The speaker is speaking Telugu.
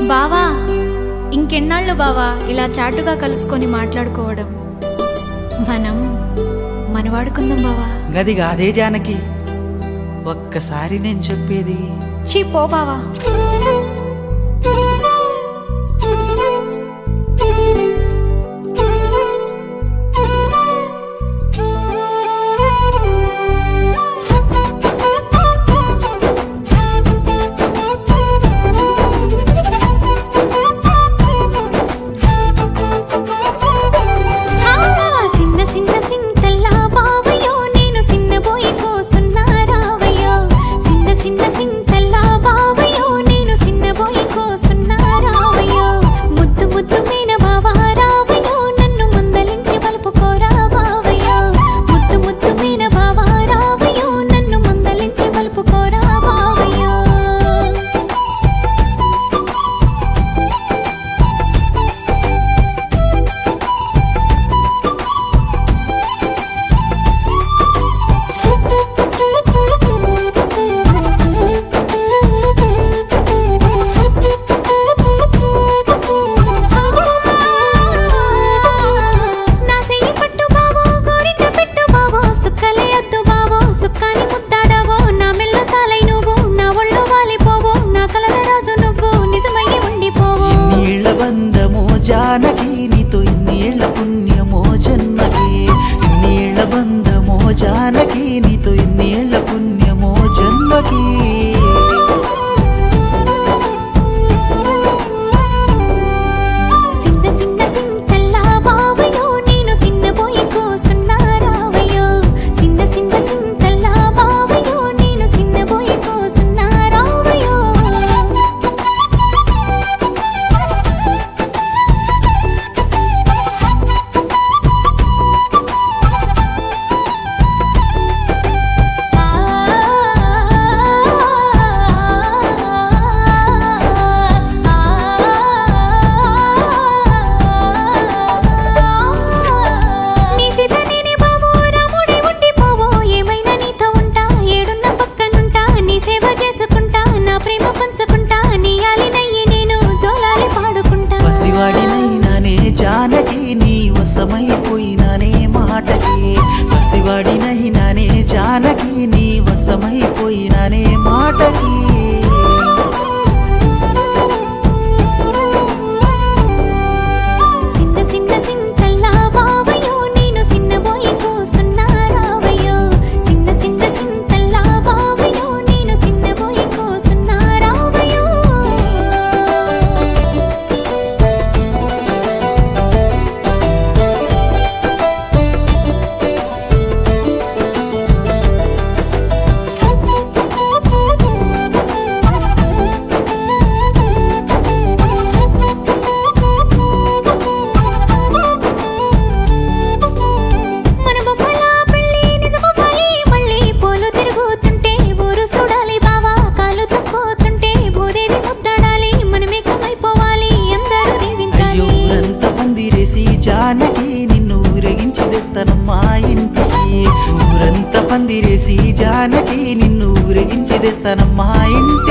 బావా ఇంకెన్నాళ్ళు బావా ఇలా చాటుగా కలుసుకొని మాట్లాడుకోవడం మనం మనవాడుకుందాం బావా గది కాదే జానకి ఒక్కసారి నేను చెప్పేది చీ పో బావా హా సిన్న సిన్న సింతల్లా బావయ్యో నేను సిన్నబోయి కోసున్నా రావయ్యో సిన్న సిన్న సింతల్లా బావయ్యో నేను సిన్నబోయి కోసున్నా రావయ్యో ముద్దు ముద్దు మీన బావా రావయ్యో నన్ను ముందలించి పలుపుకోరా బావయ్యో ముద్దు ముద్దు మీన బావా రావయ్యో నన్ను ముందలించి పలుపుకోరా బావయ్యో నా సెయ్యి పట్టు బావో గోరింట పెట్టు బావో సుక్కలే అద్దు బావో సుక్కాని ముద్దాడవో నా మెల్లో తాలై నువ్వు నా ఒళ్ళో వాలిపోవు నా కలల రాజు నువ్వు నిజమయ్యి ఉండిపోవు నీళ్ళ బంధమో జానకి నీతో ఇన్నేళ్ల పుణ్యమో జన్మకి నీళ్ళ బంధమో జానకి నీతో ఇన్నేళ్ల పుణ్యమో జన్మకి సిన్న సిన్న సింతల్లా బావయ్యో నేను సిన్నబోయి కూసున్నా రావయ్యో సిన్న సిన్న సింతల్లా బావయ్యో నేను సిన్నబోయి కూసున్నా రావయ్యో నీ సీత నేనే బావో రాముడే ఉండిపోవో ఏమైనా నీతో ఉంటా ఏడున్న పక్కనుంటా నీ సేవ చేసుకుంటా నా ప్రేమ పంచుకుంటా నీ ఆలినయ్యి నేను జోలాలి పాడుకుంటా పసివాడినైనానే జానకి నీ వశమైపోయినానే మాటకి పసివాడినైనానే జానకి నీ వశమైపోయినానే మాటకి సిన్న సిన్న సింతల్లా బావయ్యో నేను సిన్నబోయి కూసున్నా రావయ్యో సిన్న సిన్న సింతల్లా బావయ్యో నేను సిన్నబోయి కూసున్నా రావయ్యో మన బొమ్మల పెళ్ళి నిజమవ్వాలి మళ్ళీ పోలు తిరుగుతుంటే ఊరు చూడాలి బావా కాలు తక్కుతుంటే భూదేవి ముద్దాడాలి మనమే కమైపోవాలి అందరూ అయ్యో దీవించాలి ఊరంతా పందిరేసి జానకి నిన్ను ఊరేగించి తెస్తానమ్మా ఇంటికి ఊరంతా పందిరేసి జానకి నిన్ను ఊరేగించి తెస్తానమ్మా ఇంటికి